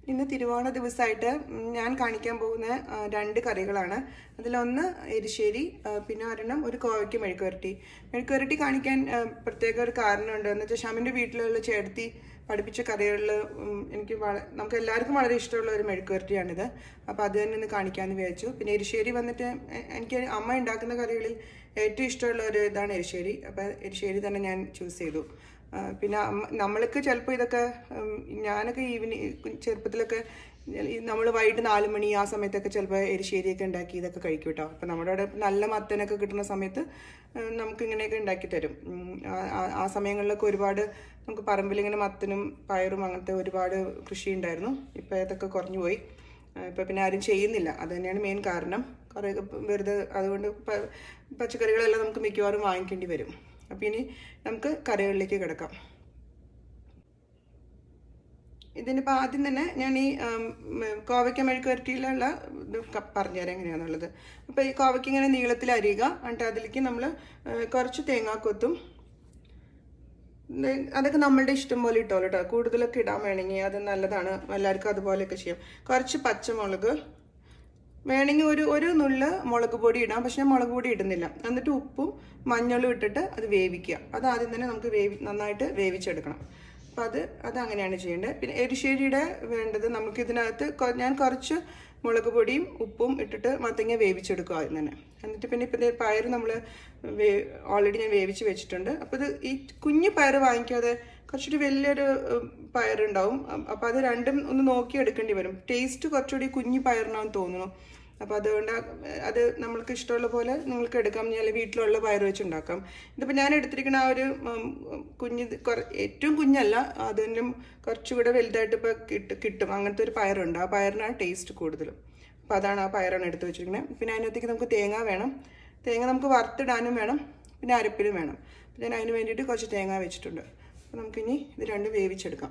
ഇന്ന് തിരുവോണ ദിവസമായിട്ട് ഞാൻ കാണിക്കാൻ പോകുന്ന ആ, രണ്ട് കറികളാണ് അതിലൊന്ന് എരിശ്ശേരി ആ, പിന്നെ ഒരെണ്ണം ഒരു കോവയ്ക്ക് മെഴുക്കുവരട്ടി മെഴുക്കുവരട്ടി കാണിക്കാൻ ആ, പ്രത്യേക ഒരു കാരണമുണ്ട് എന്ന് വെച്ചാൽ ഷാമിൻ്റെ വീട്ടിലുള്ള ചേർത്തി പഠിപ്പിച്ച കറികളിൽ എനിക്ക് വള നമുക്ക് എല്ലാവർക്കും വളരെ ഇഷ്ടമുള്ള ഒരു മെഴുക്കുവരട്ടിയാണിത് അപ്പോൾ അത് തന്നെ ഒന്ന് കാണിക്കാമെന്ന് വിചാരിച്ചു പിന്നെ എരിശ്ശേരി വന്നിട്ട് എ- എനിക്ക് അമ്മ ഉണ്ടാക്കുന്ന കറികളിൽ ഏറ്റവും ഇഷ്ടമുള്ള ഒരു ഇതാണ് എരിശ്ശേരി അപ്പോൾ എരിശ്ശേരി തന്നെ ഞാൻ ചൂസ് ചെയ്തു ആ, പിന്നെ അമ്മ- നമ്മൾക്ക് ചിലപ്പോൾ ഇതൊക്കെ ഉം, ഞാനൊക്കെ ഈവനിങ് ചെറുപ്പത്തിലൊക്കെ നമ്മൾ വൈകിട്ട് നാല് മണി ആ സമയത്തൊക്കെ ചിലപ്പോൾ എരിശ്ശേരിയൊക്കെ ഉണ്ടാക്കി ഇതൊക്കെ കഴിക്കും കേട്ടോ അപ്പം നമ്മുടെ അവിടെ നല്ല മത്തനൊക്കെ കിട്ടുന്ന സമയത്ത് ഉം, നമുക്ക് ഇങ്ങനെയൊക്കെ ഉണ്ടാക്കി തരും ഉം, ആ- ആ- ആ സമയങ്ങളിലൊക്കെ ഒരുപാട് നമുക്ക് പറമ്പിൽ ഇങ്ങനെ മത്തനും പയറും അങ്ങനത്തെ ഒരുപാട് കൃഷി ഉണ്ടായിരുന്നു ഇപ്പം ഇതൊക്കെ കുറഞ്ഞു പോയി ഇപ്പം പിന്നെ ആരും ചെയ്യുന്നില്ല അത് തന്നെയാണ് മെയിൻ കാരണം കുറേ വെറുതെ അതുകൊണ്ട് പ- പച്ചക്കറികളെല്ലാം നമുക്ക് മിക്കവാറും വാങ്ങിക്കേണ്ടി വരും അപ്പം ഇനി നമുക്ക് കറികളിലേക്ക് കിടക്കാം ഇതിനിപ്പോൾ ആദ്യം തന്നെ ഞാൻ ഈ ഉം, ഉം, കോവയ്ക്ക മെഴുക്ക് വരട്ടിയിലുള്ള ഇത് ക- പറഞ്ഞുതരാം എങ്ങനെയാണെന്നുള്ളത് അപ്പോൾ ഈ കോവയ്ക്ക ഇങ്ങനെ നീളത്തിൽ അരിയുക എന്നിട്ട് അതിലേക്ക് നമ്മൾ കുറച്ച് തേങ്ങാക്കൊത്തും ഇത് അതൊക്കെ നമ്മളുടെ ഇഷ്ടം പോലെ ഇട്ടോളൂ കേട്ടോ കൂടുതലൊക്കെ ഇടാൻ വേണമെങ്കിൽ അത് നല്ലതാണ് എല്ലാവർക്കും അതുപോലെയൊക്കെ ചെയ്യാം കുറച്ച് പച്ചമുളക് വേണമെങ്കിൽ ഒരു ഒരു നുള്ള് മുളക് പൊടി ഇടാം പക്ഷെ ഞാൻ മുളക് പൊടി ഇടുന്നില്ല എന്നിട്ട് ഉപ്പും മഞ്ഞളും ഇട്ടിട്ട് അത് വേവിക്കുക അത് ആദ്യം തന്നെ നമുക്ക് വേവി നന്നായിട്ട് വേവിച്ചെടുക്കണം അപ്പം അത് അത് അങ്ങനെയാണ് ചെയ്യേണ്ടത് പിന്നെ എരിശ്ശേരിയുടെ വേണ്ടത് നമുക്ക് ഇതിനകത്ത് കൊ- ഞാൻ കുറച്ച് മുളക് പൊടിയും ഉപ്പും ഇട്ടിട്ട് മത്തങ്ങ വേവിച്ചെടുക്കുക ആദ്യം തന്നെ എന്നിട്ട് പിന്നെ ഇപ്പം പയർ നമ്മൾ വേ ഓൾറെഡി ഞാൻ വേവിച്ച് വെച്ചിട്ടുണ്ട് അപ്പോൾ ഇത് ഈ കുഞ്ഞു പയർ വാങ്ങിക്കാതെ കുറച്ചൊരു വലിയൊരു ഉം, പയറുണ്ടാവും അപ്പോൾ അത് രണ്ടും ഒന്ന് നോക്കി എടുക്കേണ്ടി വരും ടേസ്റ്റ് കുറച്ചുകൂടി കുഞ്ഞു പയറിനാന്ന് തോന്നുന്നു അപ്പോൾ അതുകൊണ്ട് അത് നമ്മൾക്ക് ഇഷ്ടമുള്ള പോലെ നിങ്ങൾക്ക് എടുക്കാം ഞാൻ വീട്ടിലുള്ള പയർ വെച്ച് ഉണ്ടാക്കാം ഇതിപ്പോൾ ഞാൻ എടുത്തിരിക്കുന്ന ആ ഒരു ഉം, കുഞ്ഞ് ഇത് കുറ- ഏറ്റവും കുഞ്ഞല്ല അതിനും കുറച്ചുകൂടെ വലുതായിട്ട് ഇപ്പോൾ കിട്ടും കിട്ടും അങ്ങനത്തെ ഒരു പയറുണ്ട് ആ പയറിനാണ് ടേസ്റ്റ് കൂടുതലും അപ്പോൾ അതാണ് ആ പയറാണ് എടുത്ത് വെച്ചിരിക്കുന്നത് പിന്നെ അതിനകത്തേക്ക് നമുക്ക് തേങ്ങ വേണം തേങ്ങ നമുക്ക് വറുത്തിടാനും വേണം പിന്നെ അരപ്പിലും വേണം അപ്പോൾ ഞാൻ അതിന് വേണ്ടിയിട്ട് കുറച്ച് തേങ്ങ വെച്ചിട്ടുണ്ട് അപ്പോൾ നമുക്കിനി ഇത് രണ്ടും വേവിച്ചെടുക്കാം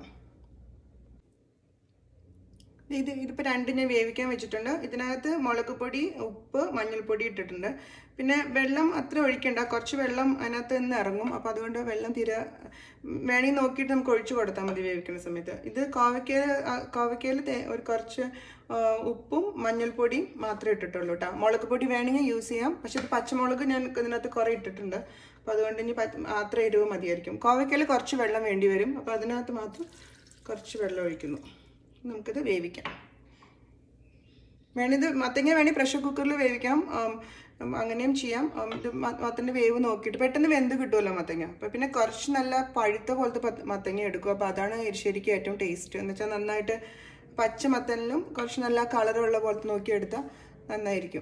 ഇത് ഇതിപ്പോൾ രണ്ടും ഞാൻ വേവിക്കാൻ വെച്ചിട്ടുണ്ട് ഇതിനകത്ത് മുളക് പൊടി ഉപ്പ് മഞ്ഞൾപ്പൊടി ഇട്ടിട്ടുണ്ട് പിന്നെ വെള്ളം അത്ര ഒഴിക്കണ്ട കുറച്ച് വെള്ളം അതിനകത്ത് നിന്ന് ഇറങ്ങും അപ്പോൾ അതുകൊണ്ട് വെള്ളം തീരെ വേണമെങ്കിൽ നോക്കിയിട്ട് നമുക്ക് ഒഴിച്ചു കൊടുത്താൽ മതി വേവിക്കുന്ന സമയത്ത് ഇത് കോവയ്ക്കയിൽ കോവയ്ക്കയിൽ ഒരു കുറച്ച് ആ, ഉപ്പും മഞ്ഞൾപ്പൊടിയും മാത്രമേ ഇട്ടിട്ടുള്ളൂ കേട്ടോ മുളക് പൊടി വേണമെങ്കിൽ യൂസ് ചെയ്യാം പക്ഷെ ഇത് പച്ചമുളക് ഞാൻ ഇതിനകത്ത് കുറേ ഇട്ടിട്ടുണ്ട് അപ്പോൾ അതുകൊണ്ട് ഇനി പച്ച അത്ര എരിവ് മതിയായിരിക്കും കോവയ്ക്കയിൽ കുറച്ച് വെള്ളം വേണ്ടി വരും അപ്പോൾ അതിനകത്ത് മാത്രം കുറച്ച് വെള്ളം ഒഴിക്കുന്നു നമുക്കിത് വേവിക്കാം വേണിത് മത്തങ്ങ വേണി പ്രഷർ കുക്കറിൽ വേവിക്കാം ആം, ഉം, അങ്ങനെയും ചെയ്യാം ആം, ഇത് മ- മത്തൻ്റെ വേവ് നോക്കിയിട്ട് പെട്ടെന്ന് വെന്ത് കിട്ടുമല്ലോ മത്തങ്ങ അപ്പോൾ പിന്നെ കുറച്ച് നല്ല പഴുത്ത പോലത്തെ പത്ത് മത്തങ്ങ എടുക്കും അപ്പോൾ അതാണ് എരിശ്ശേരിക്ക് ഏറ്റവും ടേസ്റ്റ് എന്ന് വെച്ചാൽ നന്നായിട്ട് പച്ച മത്തനിലും കുറച്ച് നല്ല കളറുള്ള പോലത്തെ നോക്കിയെടുത്താൽ നന്നായിരിക്കും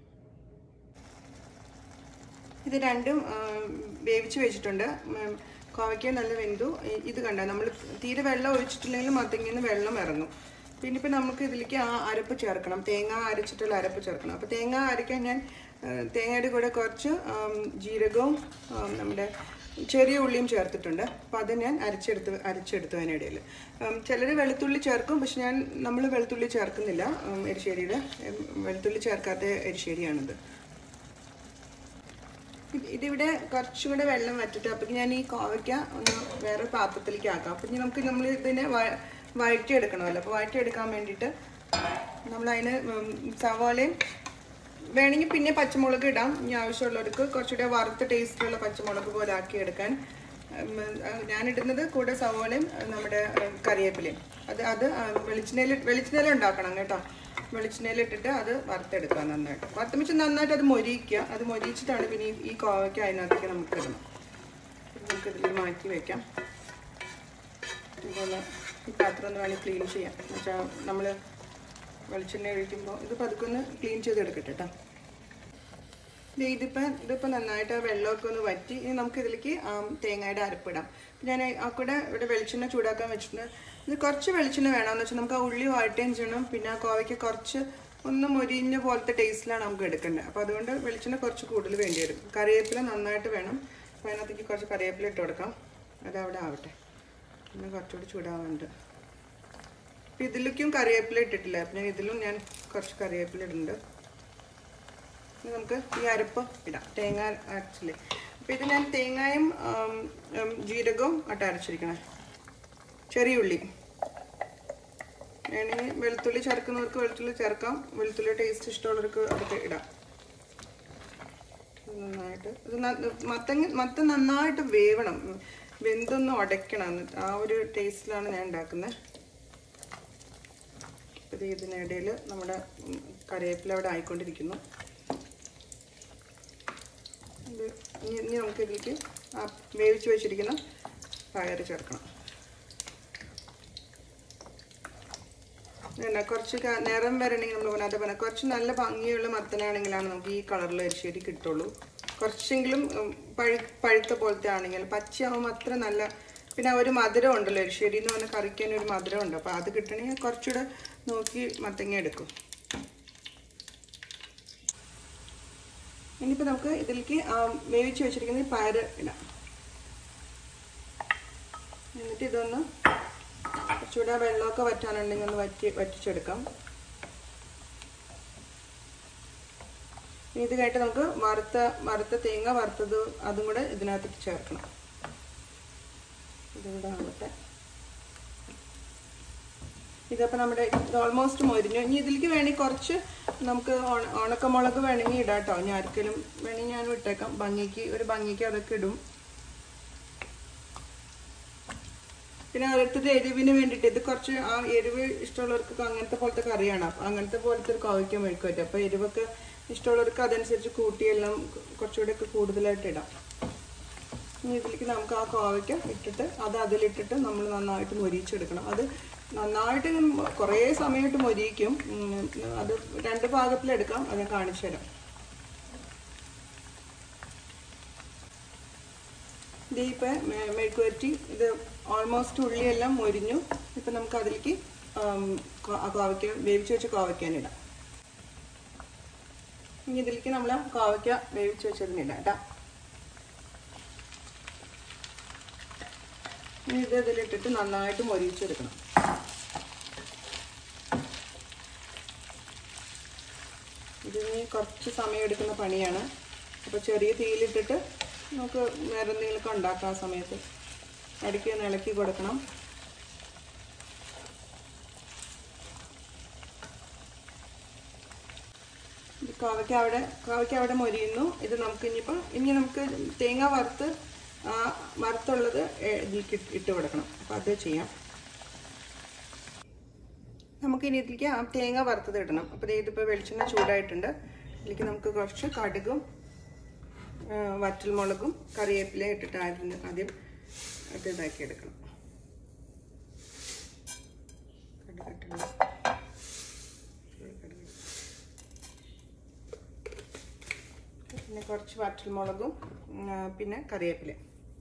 ഇത് രണ്ടും ആ, വേവിച്ച് വെച്ചിട്ടുണ്ട് ഉം, കോവയ്ക്ക നല്ല വെന്തു ഇ- ഇത് കണ്ട നമ്മൾ തീരെ വെള്ളം ഒഴിച്ചിട്ടില്ലെങ്കിൽ മത്തങ്ങയിൽ നിന്ന് വെള്ളം ഇറങ്ങും പിന്നെ ഇപ്പം നമുക്ക് ഇതിലേക്ക് ആ അരപ്പ് ചേർക്കണം തേങ്ങ അരച്ചിട്ടുള്ള അരപ്പ് ചേർക്കണം അപ്പോൾ തേങ്ങ അരയ്ക്കാൻ ഞാൻ ആ, തേങ്ങയുടെ കൂടെ കുറച്ച് ആം, ജീരകവും ആം, നമ്മുടെ ചെറിയ ഉള്ളിയും ചേർത്തിട്ടുണ്ട് അപ്പോൾ അത് ഞാൻ അരച്ചെടുത്ത് അരച്ചെടുത്തു അതിനിടയിൽ ചിലർ വെളുത്തുള്ളി ചേർക്കും പക്ഷെ ഞാൻ നമ്മൾ വെളുത്തുള്ളി ചേർക്കുന്നില്ല ഉം, എരിശ്ശേരിയിൽ ഉം, വെളുത്തുള്ളി ചേർക്കാത്ത എരിശ്ശേരിയാണിത് ഇത് ഇതിവിടെ കുറച്ചും കൂടെ വെള്ളം വറ്റിട്ട് അപ്പം ഞാൻ ഈ കോവയ്ക്ക ഒന്ന് വേറെ പാത്രത്തിലേക്ക് ആക്കാം അപ്പം ഇനി നമുക്ക് നമ്മൾ ഇതിനെ വ- വഴറ്റിയെടുക്കണമല്ലോ അപ്പോൾ വഴറ്റിയെടുക്കാൻ വേണ്ടിയിട്ട് നമ്മൾ അതിന് സവാളയും വേണമെങ്കിൽ പിന്നെ പച്ചമുളക് ഇടാം ഇനി ആവശ്യമുള്ളവർക്ക് കുറച്ചുകൂടെ വറുത്ത ടേസ്റ്റുള്ള പച്ചമുളക് പോലെ ആക്കി എടുക്കാൻ ഉം, അഹ് ഞാനിടുന്നത് കൂടെ സവാളയും അഹ് നമ്മുടെ ഉം, കറിവേപ്പിലയും അത് അത് വെളിച്ചെണ്ണയിൽ വെളിച്ചെണ്ണയിൽ ഉണ്ടാക്കണം കേട്ടോ വെളിച്ചെണ്ണയിൽ ഇട്ടിട്ട് അത് വറുത്തെടുക്കുക നന്നായിട്ട് വറുത്തമിച്ച് നന്നായിട്ട് അത് മൊരിയിക്കുക അത് മൊരിയിച്ചിട്ടാണ് പിന്നെ ഈ- ഈ കോവയ്ക്ക് അതിനകത്തേക്ക് നമുക്ക് ഇടണം ഇത് നമുക്ക് ഇതിൽ മാറ്റി വെക്കാം ഇതുപോലെ ഈ പാത്രം ഒന്ന് വേണമെങ്കിൽ ക്ലീൻ ചെയ്യാം എന്നുവെച്ചാൽ നമ്മൾ വെളിച്ചെണ്ണ ഒഴിക്കുമ്പോൾ ഇത് പതുക്കെ ഒന്ന് ക്ലീൻ ചെയ്തെടുക്കട്ടെ കേട്ടോ ദേ ഇതിപ്പോൾ ഇതിപ്പോൾ നന്നായിട്ട് ആ വെള്ളമൊക്കെ ഒന്ന് വറ്റി ഇനി നമുക്ക് ഇതിലേക്ക് ആം, തേങ്ങയുടെ അരപ്പിടാം ഞാൻ ആ കൂടെ ഇവിടെ വെളിച്ചെണ്ണ ചൂടാക്കാൻ വെച്ചിട്ടുണ്ട് ഇത് കുറച്ച് വെളിച്ചെണ്ണ വേണമെന്ന് വെച്ചാൽ നമുക്ക് ആ ഉള്ളി വാട്ടുകയും ചെയ്യണം പിന്നെ ആ കോവയ്ക്ക് കുറച്ച് ഒന്ന് മൊരിഞ്ഞ പോലത്തെ ടേസ്റ്റിലാണ് നമുക്ക് എടുക്കേണ്ടത് അപ്പോൾ അതുകൊണ്ട് വെളിച്ചെണ്ണ കുറച്ച് കൂടുതൽ വേണ്ടി വരും കറിവേപ്പില നന്നായിട്ട് വേണം അപ്പോൾ അതിനകത്തേക്ക് കുറച്ച് കറിവേപ്പില ഇട്ട് കൊടുക്കാം അത് അവിടെ ആവട്ടെ പിന്നെ കുറച്ചുകൂടി ചൂടാവാനുണ്ട് അപ്പോൾ ഇതിലേക്കും കറിവേപ്പില ഇട്ടിട്ടില്ല അപ്പം ഞാൻ ഇതിലും ഞാൻ കുറച്ച് കറിവേപ്പില ഇടുന്നുണ്ട് ഇനി നമുക്ക് ഈ അരപ്പ് ഇടാം തേങ്ങ അരച്ചില്ലേ അപ്പോൾ ഇത് ഞാൻ തേങ്ങയും ആം, ഉം, ജീരകവും ആയിട്ട് അരച്ചിരിക്കണേ ചെറിയ ഉള്ളി വേണമെങ്കിൽ വെളുത്തുള്ളി ചേർക്കുന്നവർക്ക് വെളുത്തുള്ളി ചേർക്കാം വെളുത്തുള്ളി ടേസ്റ്റ് ഇഷ്ടമുള്ളവർക്ക് അതൊക്കെ ഇടാം ഇത് നന്നായിട്ട് ഇത് ന- മത്തങ്ങ മത്തൻ നന്നായിട്ട് വേവണം വെന്തൊന്ന് ഉടയ്ക്കണം എന്നിട്ട് ആ ഒരു ടേസ്റ്റിലാണ് ഞാൻ ഉണ്ടാക്കുന്നത് ഇത് ഇതിനിടയിൽ നമ്മുടെ ഉം, കറിവേപ്പില അവിടെ ആയിക്കൊണ്ടിരിക്കുന്നു ഇത് ഇനി ഇനി നമുക്ക് ഇതിലേക്ക് ആ വേവിച്ച് വെച്ചിരിക്കുന്ന പയർ ചേർക്കണം പിന്നെ കുറച്ച് ക- നിറം വരണമെങ്കിൽ നമ്മൾ അതിനകത്ത് പറഞ്ഞാൽ കുറച്ച് നല്ല ഭംഗിയുള്ള മത്തനാണെങ്കിലാണ് നമുക്ക് ഈ കളറിൽ എരിശ്ശേരി കിട്ടുള്ളൂ കുറച്ചെങ്കിലും ഉം, പഴു പഴുത്ത പോലത്തെ ആണെങ്കിൽ പച്ചയാകുമ്പോൾ അത്ര നല്ല പിന്നെ ആ ഒരു മധുരം ഉണ്ടല്ലോ എരിശ്ശേരി എന്ന് പറഞ്ഞാൽ കറിക്കാൻ ഒരു മധുരം ഉണ്ട് അപ്പോൾ അത് കിട്ടണമെങ്കിൽ കുറച്ചുകൂടെ നോക്കി മത്തങ്ങ എടുക്കും ഇനിയിപ്പോൾ നമുക്ക് ഇതിലേക്ക് ആ വേവിച്ച് വെച്ചിരിക്കുന്ന ഈ പയർ ഇടാം എന്നിട്ട് ഇതൊന്ന് കുറച്ചുകൂടെ വെള്ളമൊക്കെ വറ്റാനുണ്ടെങ്കിൽ ഒന്ന് വറ്റി വറ്റിച്ചെടുക്കാം ഇനി ഇത് കഴിഞ്ഞിട്ട് നമുക്ക് വറുത്ത വറുത്ത തേങ്ങ വറുത്തത് അതും കൂടെ ഇതിനകത്ത് ചേർക്കണം ഇതുകൂടെ ആവട്ടെ ഇതപ്പോൾ നമ്മുടെ ഇത് ഓൾമോസ്റ്റ് മൊരിഞ്ഞു ഇനി ഇതിലേക്ക് വേണമെങ്കിൽ കുറച്ച് നമുക്ക് ഉണ- ഉണക്കമുളക് വേണമെങ്കിൽ ഇടാം കേട്ടോ ഞാൻ ആർക്കെങ്കിലും വേണമെങ്കിൽ ഞാൻ ഇട്ടേക്കാം ഭംഗിക്ക് ഒരു ഭംഗിക്ക് അതൊക്കെ ഇടും പിന്നെ അടുത്തത് എരിവിന് വേണ്ടിയിട്ട് ഇത് കുറച്ച് ആ എരിവ് ഇഷ്ടമുള്ളവർക്ക് അങ്ങനത്തെ പോലത്തെ കറിയാണ് അപ്പം അങ്ങനത്തെ പോലത്തെ ഒരു കോവയ്ക്ക മെഴുക്ക് പറ്റും അപ്പോൾ എരിവൊക്കെ ഇഷ്ടമുള്ളവർക്ക് അതനുസരിച്ച് കൂട്ടിയെല്ലാം കുറച്ചുകൂടെ ഒക്കെ കൂടുതലായിട്ട് ഇടാം ഇനി ഇതിലേക്ക് നമുക്ക് ആ കോവയ്ക്ക ഇട്ടിട്ട് അത് അതിലിട്ടിട്ട് നമ്മൾ നന്നായിട്ട് മൊരിയിച്ചെടുക്കണം അത് നന്നായിട്ട് കുറേ സമയമായിട്ട് മൊരിയിക്കും ഉം, അത് രണ്ട് പാകത്തിലെടുക്കാം അത് ഞാൻ കാണിച്ചു തരാം ഇത് ഇപ്പം മെഴുക്കുവരട്ടി ഇത് ഓൾമോസ്റ്റ് ഉള്ളിയെല്ലാം മൊരിഞ്ഞു ഇപ്പം നമുക്ക് അതിലേക്ക് ആം, കോ- ആ കോവയ്ക്ക വേവിച്ച് വെച്ച കോവയ്ക്കാനിടാം ഇനി ഇതിലേക്ക് നമ്മൾ കോവയ്ക്ക വേവിച്ച് വെച്ചതിനിടാം കേട്ടോ ഇനി ഇത് ഇതിലിട്ടിട്ട് നന്നായിട്ട് മൊരിയിച്ചെടുക്കണം ഇതിന് കുറച്ച് സമയം എടുക്കുന്ന പണിയാണ് അപ്പോൾ ചെറിയ തീയിലിട്ടിട്ട് നമുക്ക് വേറെ എന്തെങ്കിലുമൊക്കെ ഉണ്ടാക്കാം ആ സമയത്ത് ഇടയ്ക്ക് ഒന്ന് ഇളക്കി കൊടുക്കണം ഇത് കോവയ്ക്ക അവിടെ കോവയ്ക്ക അവിടെ മൊരിയുന്നു ഇത് നമുക്ക് ഇനിയിപ്പോൾ ഇനി നമുക്ക് തേങ്ങ വറുത്ത് ആ വറുത്തുള്ളത് ഏ- ഇതിലേക്ക് ഇട്ട് ഇട്ട് കൊടുക്കണം അപ്പോൾ അത് ചെയ്യാം നമുക്ക് ഇനി ഇതിലേക്ക് ആ തേങ്ങ വറുത്തത് ഇടണം അപ്പോൾ ഇതിപ്പോൾ വെളിച്ചെണ്ണ ചൂടായിട്ടുണ്ട് ഇതിലേക്ക് നമുക്ക് കുറച്ച് കടുകും ആ, വറ്റൽമുളകും കറിവേപ്പില ഇട്ടിട്ട് ആദ്യം ആദ്യം ഇത് ഇതാക്കി എടുക്കണം കടുകിട്ടുള്ള കടുക്. പിന്നെ കുറച്ച് വറ്റൽമുളകും ആ, പിന്നെ കറിവേപ്പില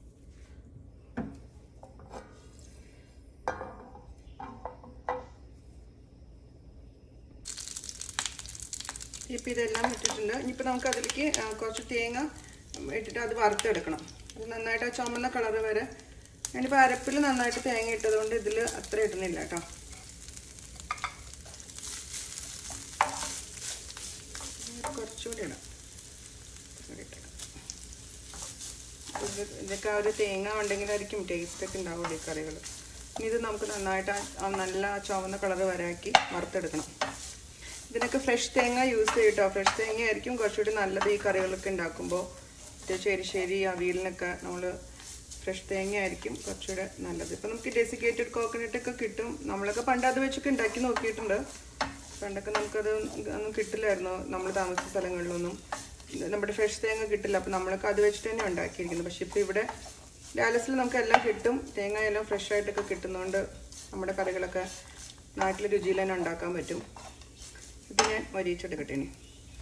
ഇപ്പം ഇതെല്ലാം ഇട്ടിട്ടുണ്ട് ഇനിയിപ്പോൾ നമുക്ക് അതിലേക്ക് ആ, കുറച്ച് തേങ്ങ ഇട്ടിട്ട് അത് വറുത്തെടുക്കണം അത് നന്നായിട്ട് ആ ചുമന്ന കളർ വരെ ഞാനിപ്പോൾ അരപ്പിൽ നന്നായിട്ട് തേങ്ങ ഇട്ടതുകൊണ്ട് ഇതിൽ അത്ര ഇടുന്നില്ല കേട്ടോ കുറച്ചുകൂടി ഇടാം കുറച്ചുകൂടി ഇട്ടേക്കാം. ഇത് ഇതൊക്കെ ആ ഒരു തേങ്ങ ഉണ്ടെങ്കിലായിരിക്കും ടേസ്റ്റ് ഒക്കെ ഉണ്ടാവുള്ളൂ ഈ കറികൾ ഇനി ഇത് നമുക്ക് നന്നായിട്ട് ആ- ആ നല്ല ആ ചുവന്ന കളർ വരാക്കി വറുത്തെടുക്കണം ഇതിനൊക്കെ ഫ്രഷ് തേങ്ങ യൂസ് ചെയ്യട്ടോ ഫ്രഷ് തേങ്ങ ആയിരിക്കും കുറച്ചുകൂടി നല്ലത് ഈ കറികളൊക്കെ ഉണ്ടാക്കുമ്പോൾ പ്രത്യേകിച്ച് എരിശ്ശേരി അവിയലിനൊക്കെ നമ്മൾ ഫ്രഷ് തേങ്ങ ആയിരിക്കും കുറച്ചുകൂടെ നല്ലത് ഇപ്പം നമുക്ക് ഡെസിക്കേറ്റഡ് കോക്കനട്ട് ഒക്കെ കിട്ടും നമ്മളൊക്കെ പണ്ട് അത് വെച്ചൊക്കെ ഉണ്ടാക്കി നോക്കിയിട്ടുണ്ട് പണ്ടൊക്കെ നമുക്കത് ഒന്നും കിട്ടില്ലായിരുന്നു നമ്മൾ താമസിച്ച സ്ഥലങ്ങളിലൊന്നും ഇത് നമ്മുടെ ഫ്രഷ് തേങ്ങ കിട്ടില്ല അപ്പം നമ്മളൊക്കെ അത് വെച്ചിട്ട് തന്നെ ഉണ്ടാക്കിയിരിക്കുന്നത് പക്ഷെ ഇപ്പോൾ ഇവിടെ ഡാലസിൽ നമുക്ക് എല്ലാം കിട്ടും തേങ്ങ എല്ലാം ഫ്രഷ് ആയിട്ടൊക്കെ കിട്ടുന്നതുകൊണ്ട് നമ്മുടെ കറികളൊക്കെ നാട്ടിൽ രുചിയിൽ തന്നെ ഉണ്ടാക്കാൻ പറ്റും ഇത് ഞാൻ മരിച്ചെടുക്കട്ടെ ഇനി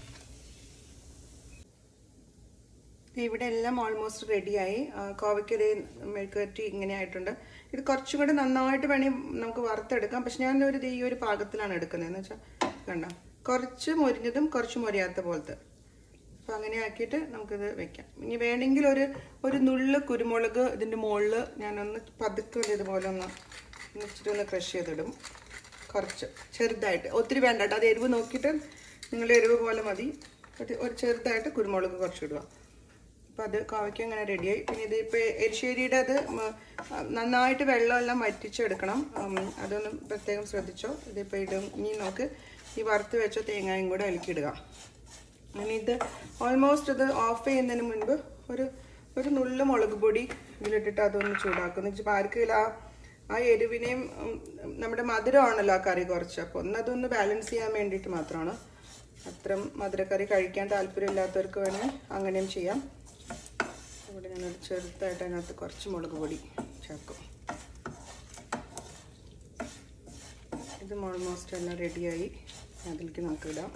ദേ ഇവിടെ എല്ലാം ഓൾമോസ്റ്റ് റെഡിയായി കോവയ്ക്കത് മെഴുക്കുവരട്ടി ഇങ്ങനെ ആയിട്ടുണ്ട് ഇത് കുറച്ചും കൂടെ നന്നായിട്ട് വേണമെങ്കിൽ നമുക്ക് വറുത്തെടുക്കാം പക്ഷെ ഞാൻ ഒരു ദേ ഈ ഒരു പാകത്തിലാണ് എടുക്കുന്നത് എന്ന് വെച്ചാൽ കണ്ട കുറച്ച് മൊരിഞ്ഞതും കുറച്ച് മൊരിയാത്ത പോലത്തെ അപ്പോൾ അങ്ങനെ ആക്കിയിട്ട് നമുക്കിത് വെക്കാം ഇനി വേണമെങ്കിൽ ഒരു ഒരു നുള്ള് കുരുമുളക് ഇതിൻ്റെ മുകളിൽ ഞാനൊന്ന് പതുക്കെ ഒന്ന് ഇതുപോലെ ഒന്ന് ഒന്ന് ഇച്ചിരി ഒന്ന് ക്രഷ് ചെയ്തിടും കുറച്ച് ചെറുതായിട്ട് ഒത്തിരി വേണ്ട കേട്ടോ അത് എരിവ് നോക്കിയിട്ട് നിങ്ങളുടെ എരിവ് പോലെ മതി ഒരു ഒരു ചെറുതായിട്ട് കുരുമുളക് കുറച്ച് ഇടുക അപ്പോൾ അത് കോവയ്ക്ക അങ്ങനെ റെഡിയായി പിന്നെ ഇത് ഇപ്പോൾ എരിശ്ശേരിയുടെ അത് മ, നന്നായിട്ട് വെള്ളമെല്ലാം വറ്റിച്ചെടുക്കണം ഉം, അതൊന്ന് പ്രത്യേകം ശ്രദ്ധിച്ചോ ഇതിപ്പോൾ ഇടും ഇനി നമുക്ക് ഈ വറുത്ത് വെച്ച തേങ്ങയും കൂടെ ഇളക്കിയിടുക അങ്ങനെ ഇത് ഓൾമോസ്റ്റ് ഇത് ഓഫ് ചെയ്യുന്നതിന് മുൻപ് ഒരു ഒരു നുള്ളു മുളക് പൊടി ഇതിലിട്ടിട്ട് അതൊന്ന് ചൂടാക്കും എന്ന് വെച്ചാൽ ആർക്കില്ല ആ ആ എരിവിനെയും ഉം, നമ്മുടെ മധുരമാണല്ലോ ആ കറി കുറച്ച് അപ്പോൾ ഒന്ന് അതൊന്ന് ബാലൻസ് ചെയ്യാൻ വേണ്ടിയിട്ട് മാത്രമാണ് അത്രയും മധുരക്കറി കഴിക്കാൻ താല്പര്യമില്ലാത്തവർക്ക് വേണമെങ്കിൽ അങ്ങനെയും ചെയ്യാം ഇവിടെ ഞാനൊരു ചെറുതായിട്ട് അതിനകത്ത് കുറച്ച് മുളക് പൊടി ചേർക്കും ഇതും ഓൾമോസ്റ്റ് എല്ലാം റെഡിയായി അതിലേക്ക് നമുക്ക് ഇടാം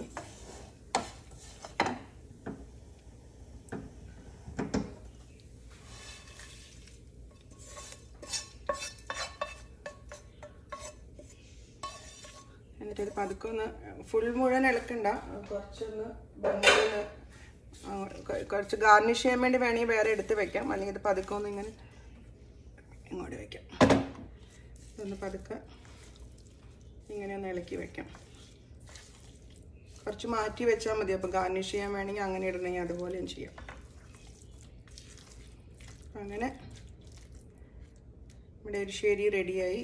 എന്നിട്ട് ഇത് പതുക്കെ ഒന്ന് ഫുൾ മുഴുവൻ ഇളക്കണ്ട കുറച്ചൊന്ന് ഭംഗിയൊന്ന് ആ, കൊ- കുറച്ച് ഗാർണിഷ് ചെയ്യാൻ വേണ്ടി വേണമെങ്കിൽ വേറെ എടുത്ത് വെക്കാം അല്ലെങ്കിൽ ഇത് പതുക്കെ ഒന്ന് ഇങ്ങനെ ഇങ്ങോട്ട് വെക്കാം ഇതൊന്ന് പതുക്കെ ഇങ്ങനെ ഒന്ന് ഇളക്കി വെക്കാം കുറച്ച് മാറ്റി വെച്ചാൽ മതി അപ്പോൾ ഗാർണിഷ് ചെയ്യാൻ വേണമെങ്കിൽ അങ്ങനെ ഇടണമെങ്കിൽ അതുപോലെയും ചെയ്യാം അപ്പം അങ്ങനെ ഇവിടെ എരിശ്ശേരി റെഡിയായി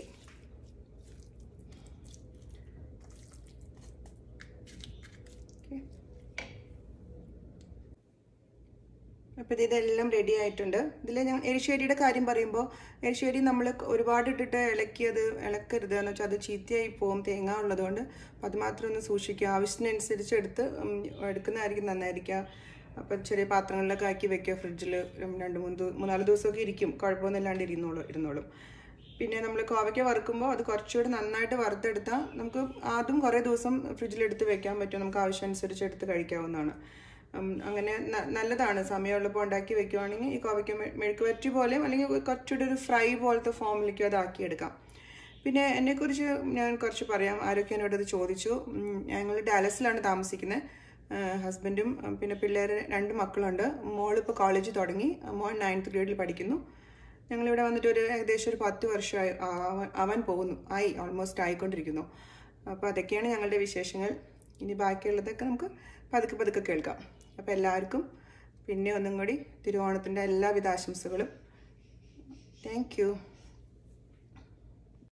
അപ്പോൾ ഇത് ഇതെല്ലാം റെഡി ആയിട്ടുണ്ട് ഇതിൽ ഞാൻ എരിശ്ശേരിയുടെ കാര്യം പറയുമ്പോൾ എരിശ്ശേരി നമ്മൾ ഒരുപാട് ഇട്ടിട്ട് ഇളക്കിയത് ഇളക്കരുത് എന്ന് വെച്ചാൽ അത് ചീത്തയായി പോകും തേങ്ങ ഉള്ളതുകൊണ്ട് അപ്പോൾ അത് മാത്രം ഒന്ന് സൂക്ഷിക്കുക ആവശ്യത്തിനനുസരിച്ച് എടുത്ത് ഉം, എടുക്കുന്നതായിരിക്കും നന്നായിരിക്കുക അപ്പം ചെറിയ പാത്രങ്ങളിലൊക്കെ ആക്കി വെക്കുക ഫ്രിഡ്ജിൽ രണ്ട് മൂന്ന് ദിവ- മൂന്നാല് ദിവസമൊക്കെ ഇരിക്കും കുഴപ്പമൊന്നുമില്ലാണ്ട് ഇരുന്നോളും ഇരുന്നോളും പിന്നെ നമ്മൾ കോവയ്ക്ക വറുക്കുമ്പോൾ അത് കുറച്ചുകൂടി നന്നായിട്ട് വറുത്തെടുത്താൽ നമുക്ക് അതും കുറേ ദിവസം ഫ്രിഡ്ജിലെടുത്ത് വെക്കാൻ പറ്റും നമുക്ക് ആവശ്യമനുസരിച്ച് എടുത്ത് കഴിക്കാവുന്നതാണ് ഉം, അങ്ങനെ ന- നല്ലതാണ് സമയമുള്ളപ്പോൾ ഉണ്ടാക്കി വെക്കുവാണെങ്കിൽ ഈ കോവയ്ക്ക മെ- മെഴുക്ക് വരട്ടി പോലെയും അല്ലെങ്കിൽ കുറച്ചുകൂടി ഒരു ഫ്രൈ പോലത്തെ ഫോമിലേക്കും അത് ആക്കിയെടുക്കാം പിന്നെ എന്നെക്കുറിച്ച് ഞാൻ കുറച്ച് പറയാം ആരൊക്കെ എന്നോട് ഇത് ചോദിച്ചു ഉം, ഞങ്ങൾ ഡാലസിലാണ് താമസിക്കുന്നത് ഹസ്ബൻഡും ഉം, പിന്നെ പിള്ളേർ രണ്ട് മക്കളുണ്ട് മോളിപ്പോൾ കോളേജ് തുടങ്ങി മോൻ നയൻത്ത് ഗ്രേഡിൽ പഠിക്കുന്നു ഞങ്ങളിവിടെ വന്നിട്ട് ഒരു ഏകദേശം ഒരു പത്ത് വർഷമായി ആവാൻ- ആവാൻ പോകുന്നു ആയി ഓൾമോസ്റ്റ് ആയിക്കൊണ്ടിരിക്കുന്നു അപ്പോൾ അതൊക്കെയാണ് ഞങ്ങളുടെ വിശേഷങ്ങൾ ഇനി ബാക്കിയുള്ളതൊക്കെ നമുക്ക് പതുക്കെ പതുക്കെ കേൾക്കാം അപ്പോൾ എല്ലാവർക്കും പിന്നെ ഒന്നും കൂടി തിരുവോണത്തിൻ്റെ എല്ലാവിധ ആശംസകളും താങ്ക് യു